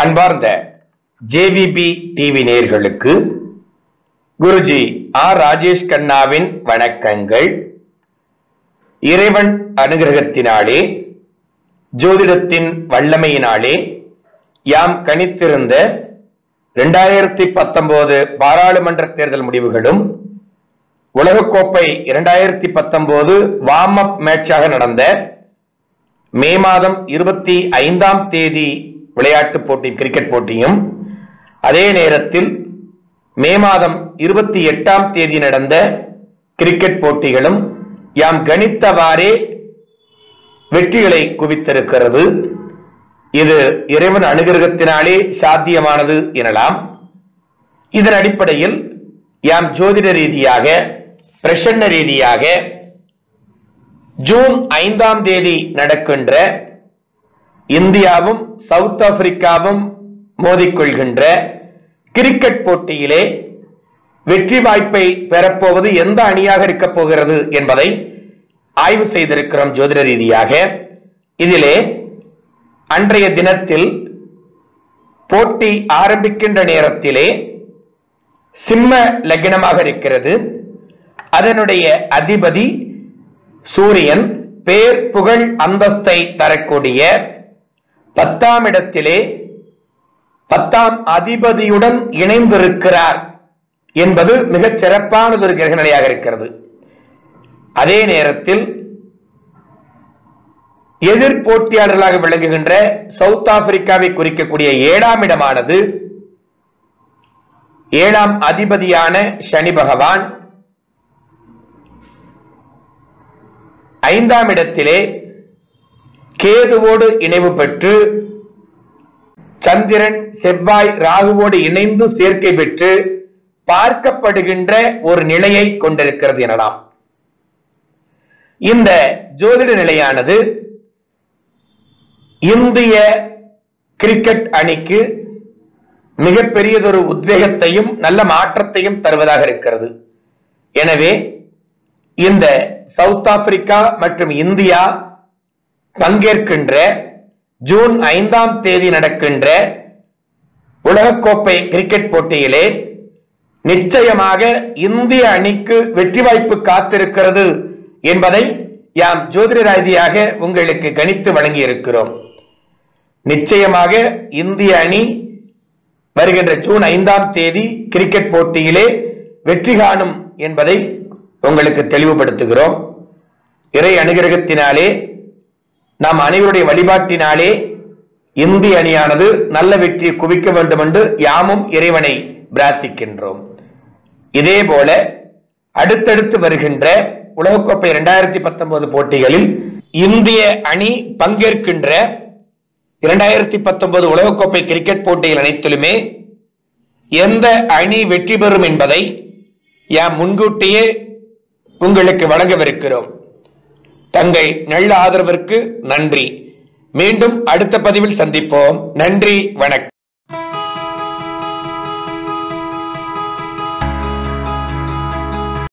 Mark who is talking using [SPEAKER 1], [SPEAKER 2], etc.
[SPEAKER 1] அன்பார்ந்த JVP TV நேர்களுக்கு Guruji R Rajesh கண்ணாவின் வணக்கங்கள் இறைவன் அனுகிரகத்தினாலே ஜோதிடத்தின் வல்லமையினாலே யாம் கணித்திருந்த இரண்டாயிரத்தி பத்தொன்பது பாராளுமன்ற தேர்தல் முடிவுகளும் உலகக்கோப்பை இரண்டாயிரத்தி பத்தொன்பது வார்ம் அப் மேட்சாக நடந்த மே மாதம் இருபத்தி ஐந்தாம் தேதி விளையாட்டுப் போட்டி கிரிக்கெட் போட்டியும் அதே நேரத்தில் மே மாதம் இருபத்தி எட்டாம் தேதி நடந்த கிரிக்கெட் போட்டிகளும் யாம் கணித்தவாறே வெற்றிகளை குவித்திருக்கிறது இது இறைவன் அனுகிரகத்தினாலே சாத்தியமானது எனலாம் இதன் அடிப்படையில் யாம் ஜோதிட ரீதியாக பிரசன்ன ரீதியாக ஜூன் ஐந்தாம் தேதி நடக்கின்ற இந்தியாவும் சவுத் ஆப்பிரிக்காவும் மோதிக்கொள்கின்ற கிரிக்கெட் போட்டியிலே வெற்றி வாய்ப்பை பெறப்போவது எந்த அணியாக இருக்கப் போகிறது என்பதை ஆய்வு செய்திருக்கிறோம் ஜோதிட ரீதியாக இதிலே அன்றைய தினத்தில் போட்டி ஆரம்பிக்கின்ற நேரத்திலே சிம்ம லக்னமாக இருக்கிறது அதனுடைய அதிபதி சூரியன் பேர் புகழ் அந்தஸ்தை தரக்கூடிய பத்தாம் இடத்திலே பத்தாம் அதிபதியுடன் இணைந்திருக்கிறார் என்பது மிகச் சிறப்பானதொரு கிரக நிலையாக இருக்கிறது அதே நேரத்தில் எதிர் போட்டியாளர்களாக விளங்குகின்ற சவுத் ஆப்பிரிக்காவை குறிக்கக்கூடிய ஏழாம் இடமானது ஏழாம் அதிபதியான சனி பகவான் ஐந்தாம் இடத்திலே கேதுவோடு இணைவு பெற்று சந்திரன் செவ்வாய் ராகுவோடு இணைந்து சேர்க்கை பெற்று பார்க்கப்படுகின்ற ஒரு நிலையை கொண்டிருக்கிறது எனலாம் இந்த ஜோதிட நிலையானது இந்திய கிரிக்கெட் அணிக்கு மிகப்பெரியதொரு உத்வேகத்தையும் நல்ல மாற்றத்தையும் தருவதாக இருக்கிறது எனவே இந்த சவுத் ஆப்பிரிக்கா மற்றும் இந்தியா பங்கேற்கின்ற ஜூன் ஐந்தாம் தேதி நடக்கின்ற உலகக்கோப்பை கிரிக்கெட் போட்டியிலே நிச்சயமாக இந்திய அணிக்கு வெற்றி வாய்ப்பு காத்திருக்கிறது என்பதை யாம் ஜோதிட ரீதியாக உங்களுக்கு கணித்து வழங்கி இருக்கிறோம் நிச்சயமாக இந்திய அணி வருகின்ற ஜூன் ஐந்தாம் தேதி கிரிக்கெட் போட்டியிலே வெற்றி காணும் என்பதை உங்களுக்கு தெளிவுபடுத்துகிறோம் இறை அனுகிரகத்தினாலே நாம் அனைவருடைய வழிபாட்டினாலே இந்திய அணியானது நல்ல வெற்றியை குவிக்க வேண்டும் என்று யாமும் இறைவனை பிரார்த்திக்கின்றோம் இதே போல அடுத்தடுத்து வருகின்ற உலகக்கோப்பை இரண்டாயிரத்தி பத்தொன்பது போட்டிகளில் இந்திய அணி பங்கேற்கின்ற இரண்டாயிரத்தி பத்தொன்பது உலகக்கோப்பை கிரிக்கெட் போட்டிகள் அனைத்திலுமே எந்த அணி வெற்றி பெறும் என்பதை யாம் முன்கூட்டியே உங்களுக்கு வழங்கவிருக்கிறோம் தங்கள் நல்ல ஆதரவிற்கு நன்றி மீண்டும் அடுத்த பதிவில் சந்திப்போம் நன்றி வணக்கம்